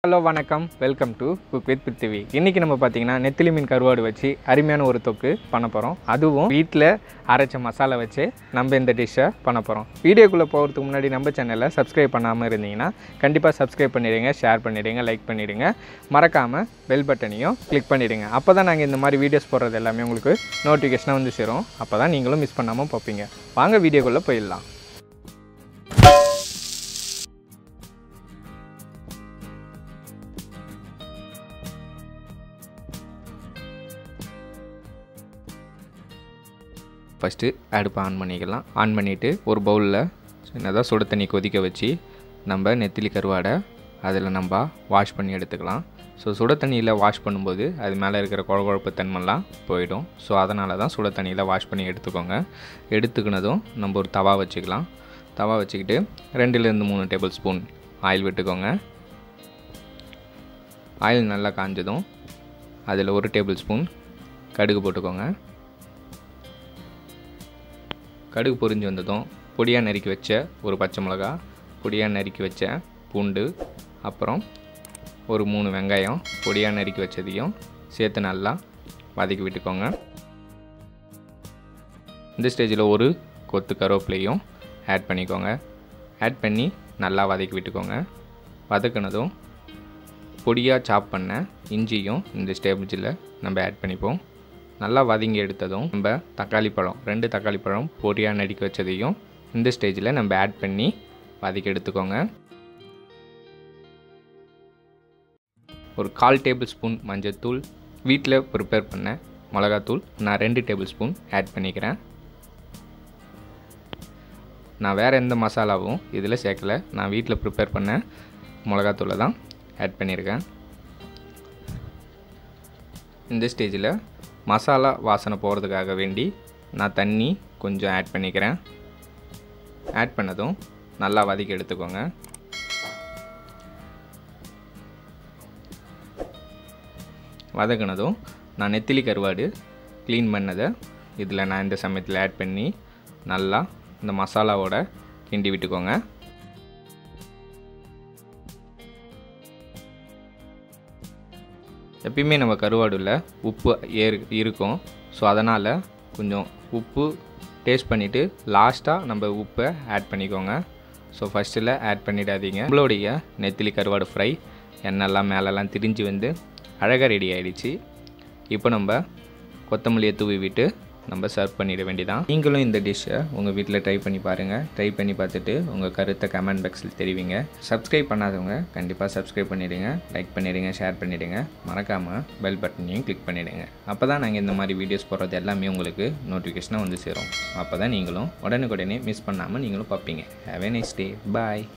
hello வணக்கம் welcome to cook with Prithvi இன்றைக்கி நம்ம பார்த்தீங்கன்னா நெத்திலி மீன் கருவாடு வச்சு அருமையான ஒரு தொக்கு பண்ண போகிறோம் அதுவும் வீட்டில் அரைச்ச மசாலா வச்சு நம்ம இந்த டிஷ்ஷை பண்ண போகிறோம் வீடியோக்குள்ளே போகிறதுக்கு முன்னாடி நம்ம சேனலை சப்ஸ்கிரைப் பண்ணாமல் இருந்தீங்கன்னா கண்டிப்பாக சப்ஸ்கிரைப் பண்ணிடுங்க ஷேர் பண்ணிடுங்க லைக் பண்ணிடுங்க மறக்காமல் பெல் பட்டனையும் கிளிக் பண்ணிடுங்க அப்போ தான் நாங்கள் இந்த மாதிரி வீடியோஸ் போடுறது எல்லாமே உங்களுக்கு நோட்டிஃபிகேஷனாக வந்து சேரும் அப்போ தான் நீங்களும் மிஸ் பண்ணாமல் பார்ப்பீங்க வாங்க வீடியோக்குள்ளே போயிடலாம் ஃபஸ்ட்டு அடுப்பை ஆன் பண்ணிக்கலாம் ஆன் பண்ணிவிட்டு ஒரு பவுலில் சின்னதாக சுடு தண்ணி கொதிக்க வச்சு நம்ம நெத்திலி கருவாடை அதில் நம்ம வாஷ் பண்ணி எடுத்துக்கலாம் ஸோ சுட தண்ணியில் வாஷ் பண்ணும்போது அது மேலே இருக்கிற குழ குழப்பு தன்மைலாம் போயிடும் ஸோ அதனால தான் சுட தண்ணியில் வாஷ் பண்ணி எடுத்துக்கோங்க எடுத்துக்கினதும் நம்ம ஒரு தவா வச்சுக்கலாம் தவா வச்சுக்கிட்டு ரெண்டுலேருந்து மூணு டேபிள் ஸ்பூன் ஆயில் விட்டுக்கோங்க ஆயில் நல்லா காஞ்சதும் அதில் ஒரு டேபிள் ஸ்பூன் கடுகு போட்டுக்கோங்க கடுகு பொரிஞ்சு வந்ததும் பொடியாக நறுக்கி வச்ச ஒரு பச்சை மிளகா பொடியாக நறுக்கி வச்ச பூண்டு அப்புறம் ஒரு மூணு வெங்காயம் பொடியாக நறுக்கி வச்சதையும் சேர்த்து நல்லா வதக்கி விட்டுக்கோங்க இந்த ஸ்டேஜில் ஒரு கொத்து கருவேப்பிலையும் ஆட் பண்ணிக்கோங்க ஆட் பண்ணி நல்லா வதக்கி விட்டுக்கோங்க வதக்குனதும் பொடியாக சாப் பண்ண இஞ்சியும் இந்த ஸ்டேஜில் நம்ம ஆட் பண்ணிப்போம் நல்லா வதங்கி எடுத்ததும் நம்ம தக்காளி பழம் ரெண்டு தக்காளி பழம் பொடியாக நடிக்க வச்சதையும் இந்த ஸ்டேஜில் நம்ம ஆட் பண்ணி வதக்கி எடுத்துக்கோங்க ஒரு கால் டேபிள் ஸ்பூன் மஞ்சள்தூள் வீட்டில் ப்ரிப்பேர் பண்ண மிளகாத்தூள் நான் ரெண்டு டேபிள் ஸ்பூன் ஆட் பண்ணிக்கிறேன் நான் வேறு எந்த மசாலாவும் இதில் சேர்க்கலை நான் வீட்டில் ப்ரிப்பேர் பண்ண மிளகாத்தூளை தான் ஆட் பண்ணியிருக்கேன் இந்த ஸ்டேஜில் மசாலா வாசனை போகிறதுக்காக வேண்டி நான் தண்ணி கொஞ்சம் ஆட் பண்ணிக்கிறேன் ஆட் பண்ணதும் நல்லா வதக்கி எடுத்துக்கோங்க வதக்கினதும் நான் நெத்திலி கருவாடு க்ளீன் பண்ணதை இதில் நான் இந்த சமயத்தில் ஆட் பண்ணி நல்லா இந்த மசாலாவோட கிண்டி விட்டுக்கோங்க எப்பயுமே நம்ம கருவாடில் உப்பு ஏறு இருக்கும் ஸோ அதனால் கொஞ்சம் உப்பு டேஸ்ட் பண்ணிவிட்டு லாஸ்ட்டாக நம்ம உப்பை ஆட் பண்ணிக்கோங்க ஸோ ஃபஸ்ட்டில் ஆட் பண்ணிடாதீங்க நம்மளுடைய நெத்திலி கருவாடு ஃப்ரை எண்ணெய்லாம் மேலெல்லாம் திரிஞ்சு வந்து அழகாக ரெடி ஆகிடுச்சு இப்போ நம்ம கொத்தமல்லியை தூவி விட்டு நம்ம சர்வ் பண்ணிட வேண்டியதான் நீங்களும் இந்த டிஷ்ஷை உங்கள் வீட்டில் ட்ரை பண்ணி பாருங்கள் ட்ரை பண்ணி பார்த்துட்டு உங்கள் கருத்தை கமெண்ட் பாக்ஸில் தெரிவிங்க சப்ஸ்கிரைப் பண்ணாதவங்க கண்டிப்பாக சப்ஸ்கிரைப் பண்ணிவிடுங்க லைக் பண்ணிவிடுங்க ஷேர் பண்ணிவிடுங்க மறக்காமல் பெல் பட்டனையும் கிளிக் பண்ணிவிடுங்க அப்போ தான் நாங்கள் இந்த மாதிரி வீடியோஸ் போடுறது எல்லாமே உங்களுக்கு நோட்டிஃபிகேஷனாக வந்து சேரும் அப்போ தான் நீங்களும் உடனுக்குடனே மிஸ் பண்ணாமல் நீங்களும் பார்ப்பீங்க have a nice day bye